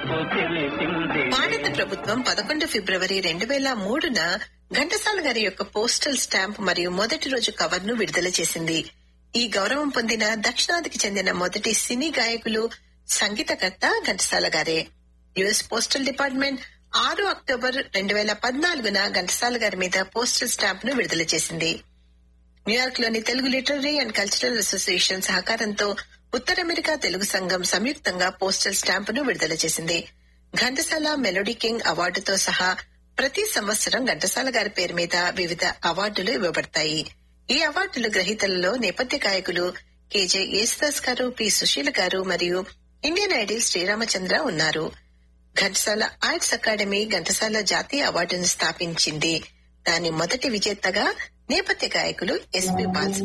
నాకు తెలిసింది భారత ప్రభుత్వం పదకొండు ఫిబ్రవరి రెండు వేల మూడున ఘంటసాల గారి యొక్క పోస్టల్ స్టాంప్ మరియు మొదటి రోజు కవర్ ను విడుదల చేసింది ఈ గౌరవం పొందిన దక్షిణాదికి చెందిన మొదటి సినీ గాయకులు సంగీతకర్త ఘంటసాల గారే యుఎస్ పోస్టల్ డిపార్ట్మెంట్ ఆరు అక్టోబర్ రెండు వేల పద్నాలుగున ఘంటసాల గారి మీద పోస్టల్ స్టాంప్ ను విడుదల చేసింది న్యూయార్క్ లోని Telugu literary and cultural association సహకారంతో ఉత్తర అమెరికా తెలుగు సంఘం సంయుక్తంగా పోస్టల్ స్టాంపును విడుదల చేసింది ఘంటసాల మెలోడీ కింగ్ అవార్డుతో సహా ప్రతి సంవత్సరం ఘంటసాల గారి పేరు మీద వివిధ అవార్డులు ఇవ్వబడతాయి ఈ అవార్డుల గ్రహీతలలో నేపథ్య గాయకులు కేజే యేసుదాస్ గారు పి సుశీల గారు మరియు ఇండియన్ ఐడిల్ శ్రీరామచంద్ర ఉన్నారు ఘంటసాల ఆర్ట్స్ అకాడమీ ఘంటసాల జాతీయ అవార్డును స్థాపించింది దాని మొదటి విజేతగా నేపథ్య గాయకులు ఎస్పి బాల్